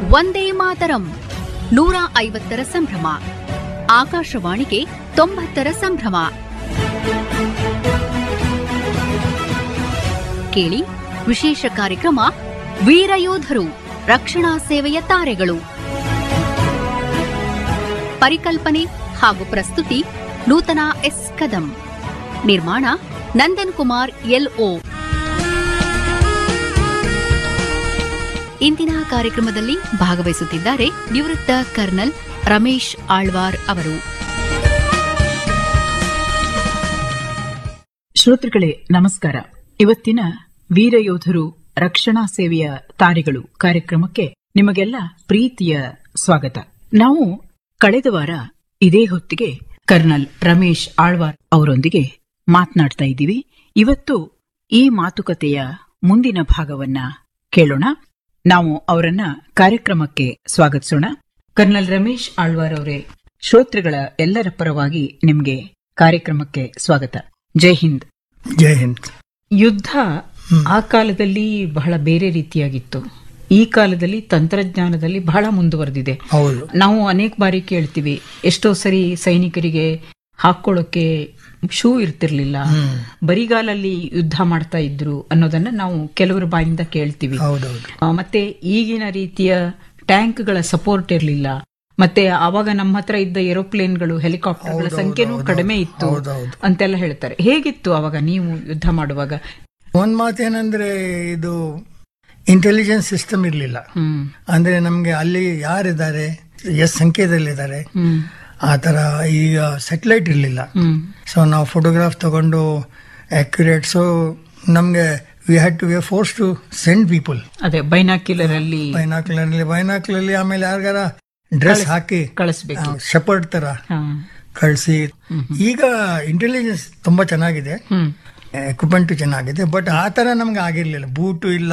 ವಂದೇ ಮಾತರಂ ನೂರ ಐವತ್ತರ ಸಂಭ್ರಮ ಆಕಾಶವಾಣಿಗೆ ತೊಂಬತ್ತರ ಸಂಭ್ರಮ ಕೇಳಿ ವಿಶೇಷ ಕಾರ್ಯಕ್ರಮ ವೀರಯೋಧರು ರಕ್ಷಣಾ ಸೇವೆಯ ತಾರೆಗಳು ಪರಿಕಲ್ಪನೆ ಹಾಗೂ ಪ್ರಸ್ತುತಿ ನೂತನ ಎಸ್ ಕದಂ ನಿರ್ಮಾಣ ನಂದನ್ ಕುಮಾರ್ ಎಲ್ಒ ಇಂದಿನ ಕಾರ್ಯಕ್ರಮದಲ್ಲಿ ಭಾಗವಹಿಸುತ್ತಿದ್ದಾರೆ ನಿವೃತ್ತ ಕರ್ನಲ್ ರಮೇಶ್ ಆಳ್ವಾರ್ ಅವರು ಶ್ರೋತೃಗಳೇ ನಮಸ್ಕಾರ ಇವತ್ತಿನ ವೀರಯೋಧರು ರಕ್ಷಣಾ ಸೇವೆಯ ತಾರೆಗಳು ಕಾರ್ಯಕ್ರಮಕ್ಕೆ ನಿಮಗೆಲ್ಲ ಪ್ರೀತಿಯ ಸ್ವಾಗತ ನಾವು ಕಳೆದ ವಾರ ಇದೇ ಹೊತ್ತಿಗೆ ಕರ್ನಲ್ ರಮೇಶ್ ಆಳ್ವಾರ್ ಅವರೊಂದಿಗೆ ಮಾತನಾಡ್ತಾ ಇದ್ದೀವಿ ಇವತ್ತು ಈ ಮಾತುಕತೆಯ ಮುಂದಿನ ಭಾಗವನ್ನ ಕೇಳೋಣ ನಾವು ಅವರನ್ನ ಕಾರ್ಯಕ್ರಮಕ್ಕೆ ಸ್ವಾಗತಿಸೋಣ ಕರ್ನಲ್ ರಮೇಶ್ ಆಳ್ವಾರ್ ಅವರೇ ಶ್ರೋತೃಗಳ ಎಲ್ಲರ ಪರವಾಗಿ ನಿಮಗೆ ಕಾರ್ಯಕ್ರಮಕ್ಕೆ ಸ್ವಾಗತ ಜೈ ಹಿಂದ್ ಜೈ ಹಿಂದ್ ಯುದ್ಧ ಆ ಕಾಲದಲ್ಲಿ ಬಹಳ ಬೇರೆ ರೀತಿಯಾಗಿತ್ತು ಈ ಕಾಲದಲ್ಲಿ ತಂತ್ರಜ್ಞಾನದಲ್ಲಿ ಬಹಳ ಮುಂದುವರೆದಿದೆ ಹೌದು ನಾವು ಅನೇಕ ಬಾರಿ ಕೇಳ್ತೀವಿ ಎಷ್ಟೋ ಸರಿ ಸೈನಿಕರಿಗೆ ಹಾಕೊಳ್ಳೋಕೆ ಶೂ ಇರ್ತಿರ್ಲಿಲ್ಲ ಬರಿಗಾಲಲ್ಲಿ ಯುದ್ಧ ಮಾಡ್ತಾ ಇದ್ರು ಅನ್ನೋದನ್ನ ನಾವು ಕೆಲವರ ಬಾಯಿಂದ ಕೇಳ್ತೀವಿ ಹೌದೌದು ಆ, ಮತ್ತೆ ಈಗಿನ ರೀತಿಯ ಟ್ಯಾಂಕ್ಗಳ ಸಪೋರ್ಟ್ ಇರಲಿಲ್ಲ ಮತ್ತೆ ಆವಾಗ ನಮ್ಮ ಹತ್ರ ಇದ್ದ ಏರೋಪ್ಲೇನ್ಗಳು ಹೆಲಿಕಾಪ್ಟರ್ಗಳ ಸಂಖ್ಯೆನೂ ಕಡಿಮೆ ಇತ್ತು ಹೌದೌದು. ಅಂತೆಲ್ಲ ಹೇಳ್ತಾರೆ ಹೇಗಿತ್ತು ಅವಾಗ ನೀವು ಯುದ್ಧ ಮಾಡುವಾಗ ಒಂದ್ ಮಾತೇನಂದ್ರೆ ಇದು ಇಂಟೆಲಿಜೆನ್ಸ್ ಸಿಸ್ಟಮ್ ಇರ್ಲಿಲ್ಲ ಹ್ಮ್ ಅಂದ್ರೆ ನಮ್ಗೆ ಅಲ್ಲಿ ಯಾರಿದ್ದಾರೆ ಎಷ್ಟು ಸಂಖ್ಯೆದಲ್ಲಿದ್ದಾರೆ ಹ್ಮ್ ಆ ತರ ಈಗ ಸೆಟಲೈಟ್ ಇರ್ಲಿಲ್ಲ ಹ್ಮ್ ಸೊ ನಾವು ಫೋಟೋಗ್ರಾಫ್ ತಗೊಂಡು ಅಕ್ಯುರೇಟ್ ಸೊ ನಮ್ಗೆ we had to we force to send people ಅದೇ ಬೈನಾಕ್ಯುಲರ್ ಅಲ್ಲಿ ಬೈನಾಕ್ಲಲ್ಲಿ ಬೈನಾಕ್ಲಲ್ಲಿ ಆಮೇಲೆ ಯಾರಿಗಾರ ಡ್ರೆಸ್ ಹಾಕಿ ಕಳಿಸ್ಬೇಕು ಶಪರ್ಡ್ ತರ ಹಾ. ಕಳಿಸಿ ಈಗ ಇಂಟೆಲಿಜೆನ್ಸ್ ತುಂಬಾ ಚೆನ್ನಾಗಿದೆ ಹ್ಮ್ ಎಕ್ವಿಪ್ಮೆಂಟ್ ಚೆನ್ನಾಗಿದೆ ಬಟ್ ಆ ತರ ನಮ್ಗೆ ಆಗಿರ್ಲಿಲ್ಲ ಬೂಟು ಇಲ್ಲ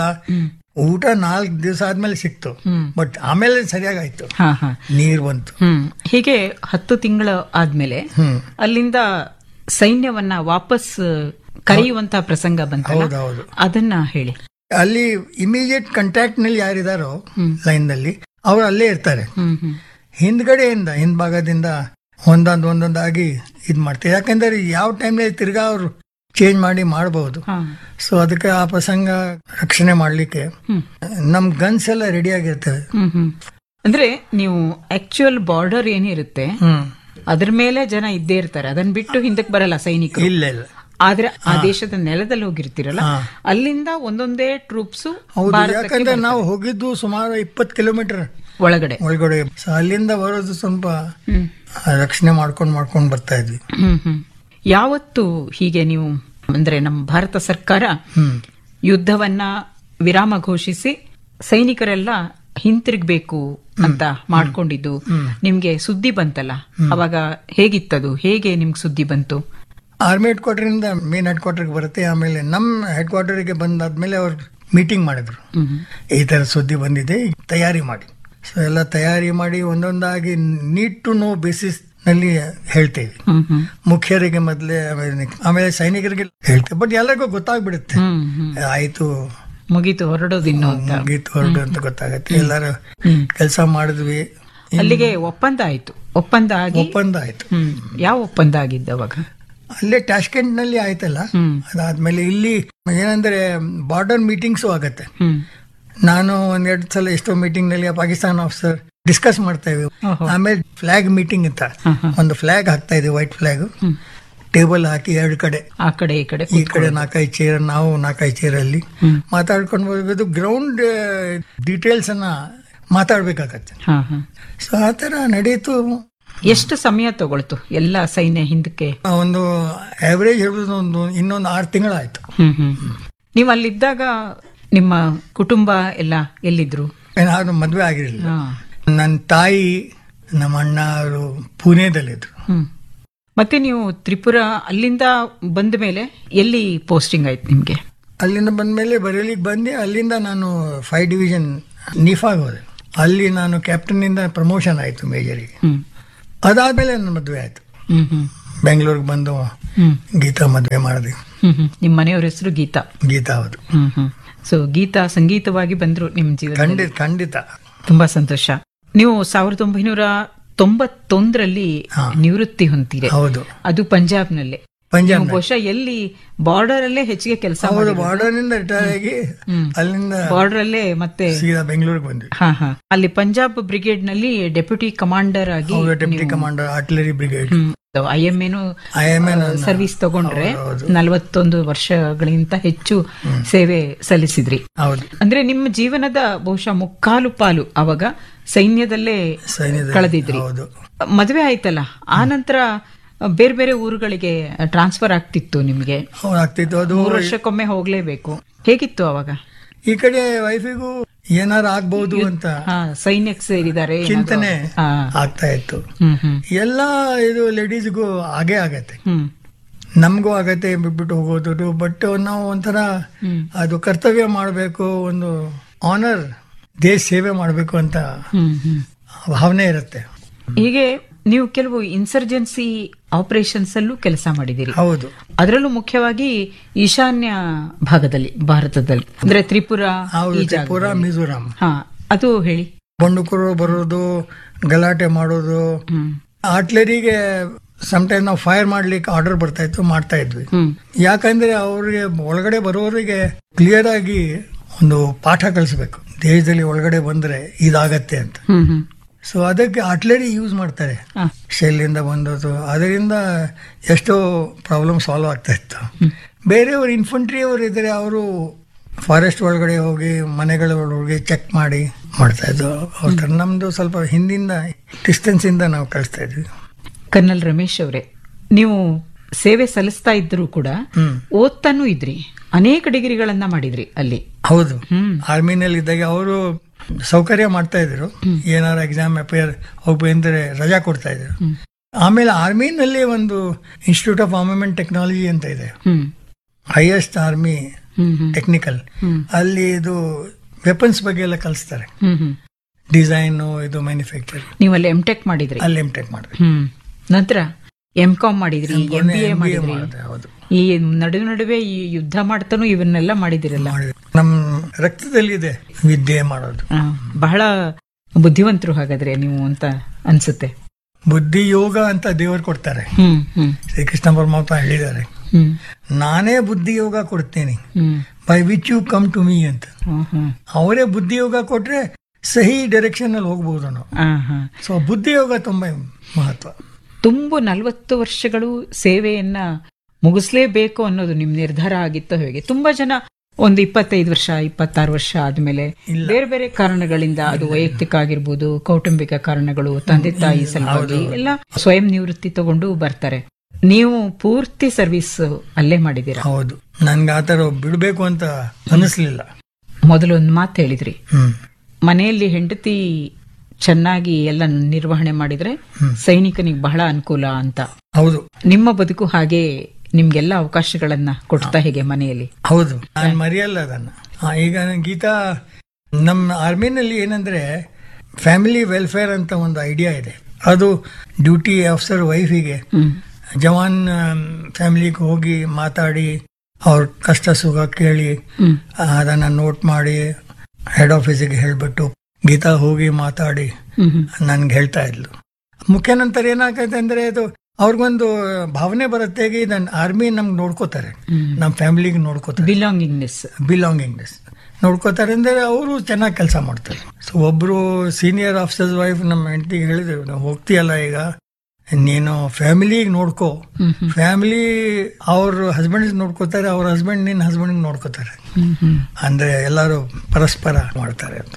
ಊಟ ನಾಲ್ಕು ದಿವಸ ಆದ್ಮೇಲೆ ಸಿಕ್ತು ಬಟ್ ಆಮೇಲೆ ಸರಿಯಾಗಾಯ್ತು ಹಾ ಹಾ ನೀರ್ ಬಂತು ಹ್ಮ್ ಹೀಗೆ ಹತ್ತು ತಿಂಗಳ ಆದ್ಮೇಲೆ ಹ್ಮ್ ಅಲ್ಲಿಂದ ಸೈನ್ಯವನ್ನ ವಾಪಸ್ ಕರೆಯುವಂತಹ ಪ್ರಸಂಗ ಬಂತಲ್ಲ ಹೌದೌದು ಅದನ್ನ ಹೇಳಿ ಅಲ್ಲಿ ಇಮಿಡಿಯೇಟ್ ಕಾಂಟ್ಯಾಕ್ಟ್ ನಲ್ಲಿ ಯಾರಿದಾರೋ ಲೈನ್ ನಲ್ಲಿ ಅವ್ರು ಅಲ್ಲೇ ಇರ್ತಾರೆ ಹ್ಮ್ ಹ್ಮ್ ಹಿಂದ್ಗಡೆಯಿಂದ ಹಿಂದ್ಭಾಗದಿಂದ ಒಂದೊಂದ್ ಒಂದೊಂದಾಗಿ ಇದ್ ಮಾಡ್ತಾರೆ ಯಾಕಂದ್ರೆ ಯಾವ ಟೈಮ್ನಲ್ಲಿ ತಿರ್ಗಾ ಅವ್ರು ಚೇಂಜ್ ಮಾಡಿ ಮಾಡಬಹುದು ಹಾ ಸೊ ಅದಕ್ಕೆ ಆ ಪ್ರಸಂಗ ರಕ್ಷಣೆ ಮಾಡ್ಲಿಕ್ಕೆ ನಮ್ ಗನ್ಸ್ ಎಲ್ಲ ರೆಡಿ ಆಗಿರ್ತವೆ ಹ್ಮ್ ಹ್ಮ್ ಅಂದ್ರೆ ನೀವು ಆಕ್ಚುಯಲ್ ಬಾರ್ಡರ್ ಏನಿರುತ್ತೆ ಹ್ಮ್ ಅದ್ರ ಮೇಲೆ ಜನ ಇದ್ದೇ ಇರ್ತಾರೆ ಅದನ್ನ ಬಿಟ್ಟು ಹಿಂದಕ್ಕೆ ಬರಲ್ಲ ಸೈನಿಕರು ಇಲ್ಲ ಇಲ್ಲ ಆದ್ರೆ ಆ ದೇಶದ ನೆಲದಲ್ಲಿ ಹೋಗಿರ್ತೀರಲ್ಲ ಅಲ್ಲಿಂದ ಒಂದೊಂದೇ ಟ್ರೂಪ್ಸ್ ಹೌದು ಯಾಕಂದ್ರೆ ನಾವು ಹೋಗಿದ್ದು ಸುಮಾರು ಇಪ್ಪತ್ತು ಕಿಲೋಮೀಟರ್ ಒಳಗಡೆ ಒಳಗಡೆ ಸೊ ಅಲ್ಲಿಂದ ಬರೋದು ಸ್ವಲ್ಪ ಹ್ಮ್ ಆ, ರಕ್ಷಣೆ ಮಾಡ್ಕೊಂಡು ಮಾಡ್ಕೊಂಡು ಬರ್ತಾ ಇದ್ವಿ ಹ್ಮ್ ಹ್ಮ್ ಯಾವತ್ತು ಹೀಗೆ ನೀವು ಅಂದ್ರೆ ನಮ್ಮ ಭಾರತ ಸರ್ಕಾರ ಹ್ಮ್ ಯುದ್ಧವನ್ನ ವಿರಾಮ ಘೋಷಿಸಿ ಸೈನಿಕರೆಲ್ಲ ಹಿಂತಿರುಗ್ಬೇಕು ಅಂತ ಮಾಡ್ಕೊಂಡಿದ್ದು ನಿಮ್ಗೆ ಸುದ್ದಿ ಬಂತಲ್ಲ ಅವಾಗ ಹೇಗಿತ್ತದು ಹೇಗೆ ನಿಮ್ಗೆ ಸುದ್ದಿ ಬಂತು ಆರ್ಮಿ ಹೆಡ್ ಕ್ವಾರ್ಟರ್ ಇಂದ ಮೇನ್ ಹೆಡ್ ಕ್ವಾರ್ಟರ್ಗೆ ಬರುತ್ತೆ ಆಮೇಲೆ ನಮ್ಮ ಹೆಡ್ ಕ್ವಾರ್ಟರ್ಗೆ ಬಂದಾದ್ಮೇಲೆ ಅವ್ರು ಮೀಟಿಂಗ್ ಮಾಡಿದ್ರು ಈ ತರ ಸುದ್ದಿ ಬಂದಿದೆ ತಯಾರಿ ಮಾಡಿ ಸೊ ಎಲ್ಲ ತಯಾರಿ ಮಾಡಿ ಒಂದೊಂದಾಗಿ ನೀಡ್ ಟು ನೋ ಬೇಸಿಸ್ ನಲ್ಲಿ ಹೇಳ್ತೇವೆ ಹ್ಮ್ ಹ್ಮ್ ಮುಖ್ಯರಿಗೆ ಮೊದಲೇ ಆಮೇಲೆ ಆಮೇಲೆ ಸೈನಿಕರಿಗೆ ಹೇಳ್ತೇವೆ ಬಟ್ ಎಲ್ಲರಿಗೂ ಗೊತ್ತಾಗ್ಬಿಡುತ್ತೆ ಹ್ಮ್ ಹ್ಮ್ ಆಯ್ತು ಮುಗೀತು ಹೊರಡೋದಿನ್ನು ಅಂತ ಮುಗೀತು ಹೊರಡು ಅಂತ ಗೊತ್ತಾಗತ್ತೆ ಎಲ್ಲರೂ ಕೆಲಸ ಮಾಡಿದ್ವಿ ಅಲ್ಲಿಗೆ ಒಪ್ಪಂದ ಆಯ್ತು ಒಪ್ಪಂದ ಆಗಿ ಒಪ್ಪಂದ ಆಯ್ತು ಹ್ಮ್ ಯಾವ ಒಪ್ಪಂದ ಆಗಿದ್ದು ಅವಾಗ ಅಲ್ಲೇ ಟ್ಯಾಶ್ಕೆಂಟ್ ನಲ್ಲಿ ಆಯ್ತಲ್ಲ ಹ್ಮ್ ಅದಾದ್ಮೇಲೆ ಇಲ್ಲಿ ಏನಂದ್ರೆ ಬಾರ್ಡರ್ ಮೀಟಿಂಗ್ಸು ಆಗತ್ತೆ ಹ್ಮ್ ನಾನು ಒಂದೆರಡು ಸಲ ಎಷ್ಟೋ ಮೀಟಿಂಗ್ ನಲ್ಲಿ ಪಾಕಿಸ್ತಾನ ಆಫೀಸರ್ ಡಿಸ್ಕಸ್ ಮಾಡ್ತಾ ಇದ್ವಿ ಓಹೋ. ಆಮೇಲೆ ಫ್ಲಾಗ್ ಮೀಟಿಂಗ್ ಅಂತ ಒಂದು ಫ್ಲಾಗ್ ಹಾಕ್ತಾ ಇದ್ವಿ ವೈಟ್ ಫ್ಲಾಗ್ ಟೇಬಲ್ ಹಾಕಿ ಎರಡು ಕಡೆ ಆ ಕಡೆ ಈ ಕಡೆ ಈ ಕಡೆ ನಾಲ್ಕೈದು ಚೇರ್ ನಾವು ನಾಲ್ಕೈದು ಚೇರ್ ಅಲ್ಲಿ ಮಾತಾಡ್ಕೊಂಡು ಹೋಗೋದು ಗ್ರೌಂಡ್ ಡೀಟೇಲ್ಸ್ ಅನ್ನ ಮಾತಾಡ್ಬೇಕಾಗತ್ತೆ ಹಾ ಹಾ ಸೊ ಆ ತರ ನಡೀತು ಎಷ್ಟು ಸಮಯ ತಗೊಳ್ತು ಎಲ್ಲ ಸೈನ್ಯ ಹಿಂದಕ್ಕೆ ಒಂದು ಆವರೇಜ್ ಹೇಳೋದು ಒಂದು ಇನ್ನೊಂದು ಆರು ತಿಂಗಳಾಯ್ತು ಹ್ಮ್ ಹ್ಮ್ ನೀವು ಅಲ್ಲಿದ್ದಾಗ ನಿಮ್ಮ ಕುಟುಂಬ ಎಲ್ಲ ಎಲ್ಲಿದ್ರು ಏನಾದ್ರು ಮದ್ವೆ ಆಗಿರಲಿಲ್ಲ ಹಾ. ನನ್ನ ತಾಯಿ ನಮ್ಮ ಅಣ್ಣ ಅವರು ಪುಣೆದಲ್ಲಿದ್ರು ಹ್ಮ್ ಮತ್ತೆ ನೀವು ತ್ರಿಪುರ ಅಲ್ಲಿಂದ ಬಂದ ಮೇಲೆ ಎಲ್ಲಿ ಪೋಸ್ಟಿಂಗ್ ಆಯ್ತು ನಿಮ್ಗೆ ಅಲ್ಲಿಂದ ಬಂದ್ಮೇಲೆ ಬರೇಲಿಗೆ ಬಂದೆ ಅಲ್ಲಿಂದ ನಾನು ಫೈವ್ ಡಿವಿಷನ್ ನಿಫಾಗ್ ಹೋದೆ ಅಲ್ಲಿ ನಾನು ಕ್ಯಾಪ್ಟನ್ ಇಂದ ಪ್ರಮೋಷನ್ ಆಯ್ತು ಮೇಜರಿಗೆ ಹ್ಮ್ ಅದಾದ್ಮೇಲೆ ನನ್ನ ಮದುವೆ ಆಯ್ತು ಹ್ಮ್ ಹ್ಮ್ ಬೆಂಗಳೂರಿಗೆ ಬಂದು ಹ್ಮ್ ಗೀತಾ ಮದುವೆ ಮಾಡಿದೆ ಹ್ಮ್ ಹ್ಮ್ ನಿಮ್ಮ ಮನೆಯವ್ರ ಹೆಸರು ಗೀತಾ ಗೀತಾ ಹೌದು ಹ್ಮ್ ಹ್ಮ್ ಸೊ ಗೀತಾ ಸಂಗೀತವಾಗಿ ಬಂದ್ರು ನಿಮ್ ಜೀವನ ಖಂಡಿತ ಖಂಡಿತ ತುಂಬಾ ಸಂತೋಷ ನೀವು ಸಾವಿರದ ಒಂಬೈನೂರ ತೊಂಬತ್ತೊಂದರಲ್ಲಿ ಹಾ. ನಿವೃತ್ತಿ ಹೊಂದಿದೆ ಹೌದು ಅದು ಪಂಜಾಬ್ನಲ್ಲೇ ಪಂಜಾಬ್ ನೀವು ಬಹುಶಃ ಎಲ್ಲಿ ಬಾರ್ಡರ್ ಅಲ್ಲೇ ಹೆಚ್ಚಿಗೆ ಕೆಲಸ ಹೌದು ಬಾರ್ಡರ್ನಿಂದ ರಿಟೈರ್ ಆಗಿ ಅಲ್ಲಿಂದ ಬಾರ್ಡರ್ ಅಲ್ಲೇ ಮತ್ತೆ ಸೀದಾ ಬೆಂಗಳೂರಿಗೆ ಬಂದ್ವಿ ಹಾ ಹಾ ಅಲ್ಲಿ ಪಂಜಾಬ್ ಬ್ರಿಗೇಡ್ ನಲ್ಲಿ ಡೆಪ್ಯೂಟಿ ಕಮಾಂಡರ್ ಆಗಿ ಹೌದು deputy commander artillery brigade I M N I M N service ತಗೊಂಡ್ರೆ ಹೌದು. ನಲವತ್ತೊಂದು ವರ್ಷಗಳಿಗಿಂತ ಹೆಚ್ಚು ಸೇವೆ ಸಲ್ಲಿಸಿದ್ರಿ ಹೌದು ಅಂದ್ರೆ ನಿಮ್ಮ ಜೀವನದ ಬಹುಶಃ ಮುಕ್ಕಾಲು ಪಾಲು ಅವಾಗ ಸೈನ್ಯದಲ್ಲೇ ಸೈನ್ಯದಲ್ಲಿ ಕಳೆದಿದ್ರಿ ಹೌದು ಮದುವೆ ಆಯ್ತಲ್ಲ ಆ ನಂತರ ಬೇರೆ ಬೇರೆ ಊರುಗಳಿಗೆ ಟ್ರಾನ್ಸ್ಫರ್ ಆಗ್ತಿತ್ತು ನಿಮ್ಗೆ ಹೌದು ಆಗ್ತಿತ್ತು ಅದು ಮೂರು ವರ್ಷಕ್ಕೊಮ್ಮೆ ಹೋಗ್ಲೇಬೇಕು ಹೇಗಿತ್ತು ಅವಾಗ ಈ ಕಡೆ ವೈಫಿಗೂ ಏನಾರು ಆಗ್ಬಹುದು ಅಂತ ಹಾ ಸೈನ್ಯಕ್ಕೆ ಸೇರಿದ್ದಾರೆ ಏನಾದ್ರು? ಚಿಂತನೆ ಹಾ. ಆಗ್ತಾ ಇತ್ತು ಹ್ಮ್ ಹ್ಮ್ ಎಲ್ಲ ಇದು ಲೇಡೀಸ್ಗೂ ಹಾಗೇ ಆಗತ್ತೆ ಹ್ಮ್ ನಮಗೂ ಆಗತ್ತೆ ಬಿಟ್ಬಿಟ್ಟು ಹೋಗೋದು ಬಟ್ ನಾವು ಒಂಥರ ಅದು ಕರ್ತವ್ಯ ಮಾಡಬೇಕು ಒಂದು ಆನರ್ ದೇಶ ಸೇವೆ ಮಾಡಬೇಕು ಅಂತ ಹ್ಮ್ ಹ್ಮ್ ಭಾವನೆ ಇರುತ್ತೆ ಹೀಗೆ ನೀವು ಕೆಲವು ಇನ್ಸರ್ಜೆನ್ಸಿ ಆಪರೇಷನ್ಸ್ ಅಲ್ಲೂ ಕೆಲಸ ಮಾಡಿದಿರಿ ಹೌದು ಅದರಲ್ಲೂ ಮುಖ್ಯವಾಗಿ ಈಶಾನ್ಯ ಭಾಗದಲ್ಲಿ ಭಾರತದಲ್ಲಿ ಅಂದ್ರೆ ತ್ರಿಪುರ ಹೌದು ಈ ಜಾಗ ತ್ರಿಪುರ ಮಿಜೋರಾಂ ಹಾ ಅದು ಹೇಳಿ ಬಂಡುಕರು ಬರೋದು ಗಲಾಟೆ ಮಾಡೋದು ಹ್ಮ್ ಆರ್ಟ್ಲರಿಗೆ ಸಮಟೈಮ್ ನಾವು ಫೈರ್ ಮಾಡ್ಲಿಕ್ಕೆ ಆರ್ಡರ್ ಬರ್ತಾ ಇತ್ತು ಮಾಡ್ತಾ ಇದ್ವಿ ಹ್ಮ್ ಯಾಕಂದ್ರೆ ಅವ್ರಿಗೆ ಒಳಗಡೆ ಬರೋರಿಗೆ ಕ್ಲಿಯರ್ ಆಗಿ ಒಂದು ಪಾಠ ಕಲಿಸ್ಬೇಕು ದೇಶದಲ್ಲಿ ಒಳಗಡೆ ಬಂದ್ರೆ ಇದಾಗತ್ತೆ ಅಂತ ಹ್ಮ್ ಹ್ಮ್ ಸೊ ಅದಕ್ಕೆ ಆರ್ಟ್ಲರಿ ಯೂಸ್ ಮಾಡ್ತಾರೆ ಹಾ. ಶೆಲ್ಲಿಂದ ಬಂದದ್ದು ಅದರಿಂದ ಎಷ್ಟೋ ಪ್ರಾಬ್ಲಮ್ ಸಾಲ್ವ್ ಆಗ್ತಾ ಇತ್ತು ಬೇರೆಯವರು ಇನ್ಫಂಟ್ರಿ ಅವರು ಇದ್ದಾರೆ ಅವರು ಫಾರೆಸ್ಟ್ ಒಳಗಡೆ ಹೋಗಿ ಮನೆಗಳ ಒಳಗೆ ಚೆಕ್ ಮಾಡಿ ಮಾಡ್ತಾ ಇದ್ರು ಅವ್ರ ಥರ ನಮ್ದು ಸ್ವಲ್ಪ ಹಿಂದಿಂದ ಡಿಸ್ಟೆನ್ಸ್ ಇಂದ ನಾವು ಕಳಿಸ್ತಾ ಇದ್ವಿ ಕರ್ನಲ್ ರಮೇಶ್ ಅವರೇ ನೀವು ಸೇವೆ ಸಲ್ಲಿಸ್ತಾ ಇದ್ರು ಕೂಡ ಹ್ಮ್ ಓದ್ತಾನೂ ಇದ್ರಿ ಅನೇಕ ಡಿಗ್ರಿಗಳನ್ನ ಮಾಡಿದ್ರಿ ಅಲ್ಲಿ ಹೌದು ಹ್ಮ್ ಆರ್ಮಿನಲ್ಲಿ ಇದ್ದಾಗ ಅವರು ಸೌಕರ್ಯ ಮಾಡ್ತಾ ಇದ್ರು ಏನಾರು ಎಕ್ಸಾಮ್ ಅಪೇರ್ ಹೋಗ್ಬೇಕಂದ್ರೆ ರಜಾ ಕೊಡ್ತಾ ಇದ್ರು ಆಮೇಲೆ ಆರ್ಮಿನಲ್ಲಿ ಒಂದು ಇನ್ಸ್ಟಿಟ್ಯೂಟ್ ಆಫ್ ಆರ್ಮಮೆಂಟ್ ಟೆಕ್ನಾಲಜಿ ಅಂತ ಇದೆ hmm highest army hmm hmm technical hmm. ಅಲ್ಲಿ ಇದು ವೆಪನ್ಸ್ ಬಗ್ಗೆ ಎಲ್ಲ ಕಲಿಸ್ತಾರೆ ಹ್ಮ್ ಹ್ಮ್ ಡಿಸೈನ್ ಇದು ಮ್ಯಾನುಫ್ಯಾಕ್ಚರ್ ನೀವು ಅಲ್ಲಿ ಎಂ ಟೆಕ್ ಮಾಡಿದ್ರಿ ಅಲ್ಲಿ ಎಂ ಟೆಕ್ ಮಾಡಿದೆ ಹ್ಮ್ ನಂತರ ಎಂ ಕಾಮ್ ಮಾಡಿದ್ರಿ ಎಂ ಬಿ ಎ MBA ಮಾಡಿದ್ರಿ ಮಾಡಿದೆ, ಹೌದು ಈ ನಡುವೆ ನಡುವೆ ಈ ಯುದ್ಧ ಮಾಡ್ತಾನು ಇವನ್ನೆಲ್ಲ ಮಾಡಿದಿರಲ್ಲ ಮಾಡಿದೆ. ನಮ್ಮ ರಕ್ತದಲ್ಲಿದೆ ವಿದ್ಯೆ ಮಾಡೋದು ಆ, ಬಹಳ ಬುದ್ಧಿವಂತರು ಹಾಗಾದ್ರೆ ನೀವು ಅಂತ ಅನ್ಸುತ್ತೆ ಬುದ್ಧಿ ಯೋಗ ಅಂತ ದೇವರು ಕೊಡ್ತಾರೆ ಹ್ಮ್ ಹ್ಮ್ ಶ್ರೀಕೃಷ್ಣ ಪರಮಾತ್ಮ ಹೇಳಿದ್ದಾರೆ ಹ್ಮ್ ನಾನೇ ಬುದ್ಧಿ ಯೋಗ ಕೊಡ್ತೇನೆ hmm by which you come to me ಅಂತ ಹ್ಮ್ ಹ್ಮ್ ಅವರೇ ಬುದ್ಧಿ ಯೋಗ ಕೊಟ್ರೆ ಸಹಿ ಡೈರೆಕ್ಷನ್ ಅಲ್ಲಿ ಹೋಗ್ಬೋದು ನಾವು ಆ, ಹಾ. ಸೊ ಬುದ್ಧಿ ಯೋಗ ತುಂಬಾ ಮಹತ್ವ ತುಂಬು ನಲವತ್ತು ವರ್ಷಗಳು ಸೇವೆಯನ್ನ ಮುಗಿಸ್ಲೇಬೇಕು ಅನ್ನೋದು ನಿಮ್ ನಿರ್ಧಾರ ಆಗಿತ್ತೋ ಹೇಗೆ ತುಂಬಾ ಜನ ಒಂದು ಇಪ್ಪತ್ತೈದು ವರ್ಷ ಇಪ್ಪತ್ತಾರು ವರ್ಷ ಆದ್ಮೇಲೆ ಇಲ್ಲ. ಬೇರೆ ಬೇರೆ ಕಾರಣಗಳಿಂದ ಅದು ವೈಯಕ್ತಿಕ ಆಗಿರ್ಬೋದು ಕೌಟುಂಬಿಕ ಕಾರಣಗಳು ತಂದೆ ತಾಯಿ ಸಲುವಾಗಿ ಎಲ್ಲ ಸ್ವಯಂ ನಿವೃತ್ತಿ ತಗೊಂಡು ಬರ್ತಾರೆ ನೀವು ಪೂರ್ತಿ ಸರ್ವಿಸ್ ಅಲ್ಲೇ ಮಾಡಿದ್ದೀರಾ ಹೌದು ನನ್ಗೆ ಆತರ ಬಿಡ್ಬೇಕು ಅಂತ ಅನಿಸ್ಲಿಲ್ಲ ಮೊದಲು ಒಂದು ಮಾತು ಹೇಳಿದ್ರಿ ಹ್ಮ್ ಮನೆಯಲ್ಲಿ ಹೆಂಡತಿ ಚೆನ್ನಾಗಿ ಎಲ್ಲ ನಿರ್ವಹಣೆ ಮಾಡಿದ್ರೆ ಸೈನಿಕನಿಗೆ ಬಹಳ ಅನುಕೂಲ ಅಂತ ಹೌದು ನಿಮ್ಮ ಬದುಕು ಹಾಗೆ ನಿಮ್ಗೆಲ್ಲ ಅವಕಾಶಗಳನ್ನ ಕೊಡ್ತಾ ಹೇಗೆ ಮನೆಯಲ್ಲಿ ಹೌದು ನಾನು ಮರೆಯಲ್ಲ ಅದನ್ನ ಆ, ಈಗ ಗೀತಾ ನಮ್ಮ ಆರ್ಮಿನಲ್ಲಿ ಏನಂದ್ರೆ ಫ್ಯಾಮಿಲಿ ವೆಲ್ಫೇರ್ ಅಂತ ಒಂದು ಐಡಿಯಾ ಇದೆ ಅದು ಡ್ಯೂಟಿ ಆಫೀಸರ್ ವೈಫಿಗೆ ಹ್ಮ್ ಜವಾನ್ ಫ್ಯಾಮಿಲಿಗೆ ಹೋಗಿ ಮಾತಾಡಿ ಅವ್ರ ಕಷ್ಟ ಸುಖ ಕೇಳಿ ಹ್ಮ್ ಆ, ಅದನ್ನ ನೋಟ್ ಮಾಡಿ ಹೆಡ್ ಆಫೀಸಿಗೆ ಹೇಳ್ಬಿಟ್ಟು ಗೀತಾ ಹೋಗಿ ಮಾತಾಡಿ ಹ್ಮ್ ಹ್ಮ್ ನನ್ಗೆ ಹೇಳ್ತಾ ಇದ್ಲು ಮುಖ್ಯ ನಂತರ ಏನಾಗತ್ತೆ ಅಂದ್ರೆ ಅದು ಅವ್ರಿಗೊಂದು ಭಾವನೆ ಬರುತ್ತೆ ಈಗ ಇದನ್ನ ಆರ್ಮಿ ನಮ್ಗೆ ನೋಡ್ಕೋತಾರೆ ನಮ್ಮ ಫ್ಯಾಮಿಲಿಗೆ ನೋಡ್ಕೋತಾರೆ ಬಿಲಾಂಗಿಂಗ್ನೆಸ್ ಬಿಲಾಂಗಿಂಗ್ನೆಸ್ ನೋಡ್ಕೋತಾರೆ ಅಂದ್ರೆ ಅವರು ಚೆನ್ನಾಗಿ ಕೆಲಸ ಮಾಡ್ತಾರೆ ಸೊ ಒಬ್ರು ಸೀನಿಯರ್ ಆಫೀಸರ್ಸ್ ವೈಫ್ ನಮ್ಮ ಹೆಂಡತಿಗೆ ಹೇಳಿದ್ರು ನಾವು ಹೋಗ್ತೀಯಲ್ಲ ಈಗ ನೀನು ಫ್ಯಾಮಿಲಿಗೆ ನೋಡ್ಕೋ ಫ್ಯಾಮಿಲಿ ಅವ್ರ ಹಸ್ಬೆಂಡ್ ನೋಡ್ಕೋತಾರೆ ಅವ್ರ ಹಸ್ಬೆಂಡ್ ನಿನ್ನ ಹಸ್ಬೆಂಡ್ ನೋಡ್ಕೋತಾರೆ ಅಂದ್ರೆ ಎಲ್ಲರೂ ಪರಸ್ಪರ ಮಾಡ್ತಾರೆ ಅಂತ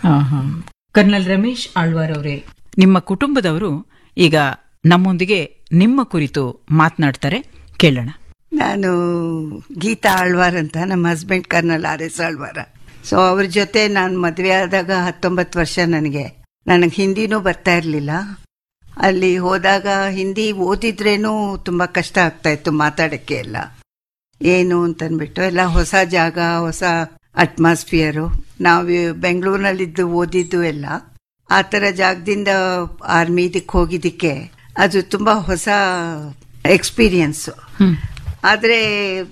ಕರ್ನಲ್ ರಮೇಶ್ ಆಳ್ವಾರ್ ಅವರೇ ನಿಮ್ಮ ಕುಟುಂಬದವರು ಈಗ ನಮ್ಮೊಂದಿಗೆ ನಿಮ್ಮ ಕುರಿತು ಮಾತನಾಡ್ತಾರೆ ಕೇಳೋಣ ನಾನು ಗೀತಾ ಆಳ್ವಾರ್ ಅಂತ ನಮ್ಮ husband colonel R S Alwar so ಅವ್ರ ಜೊತೆ ನಾನು ಮದುವೆ ಆದಾಗ ಹತ್ತೊಂಬತ್ತು ವರ್ಷ ನನಗೆ ನನಗೆ ಹಿಂದಿನೂ ಬರ್ತಾ ಇರಲಿಲ್ಲ ಅಲ್ಲಿ ಹೋದಾಗ ಹಿಂದಿ ಓದಿದ್ರೇನು ತುಂಬ ಕಷ್ಟ ಆಗ್ತಾ ಇತ್ತು ಮಾತಾಡೋಕ್ಕೆ ಎಲ್ಲ ಏನು ಅಂತನ್ಬಿಟ್ಟು ಎಲ್ಲ ಹೊಸ ಜಾಗ ಹೊಸ ಅಟ್ಮಾಸ್ಫಿಯರು ನಾವು ಬೆಂಗಳೂರಿನಲ್ಲಿದ್ದು ಓದಿದ್ದು ಎಲ್ಲ ಆ ಥರ ಜಾಗದಿಂದ ಆರ್ಮಿ ಇದಕ್ಕೆ ಹೋಗಿದ್ದಕ್ಕೆ ಅದು ತುಂಬ ಹೊಸ ಎಕ್ಸ್ಪೀರಿಯನ್ಸು ಆದರೆ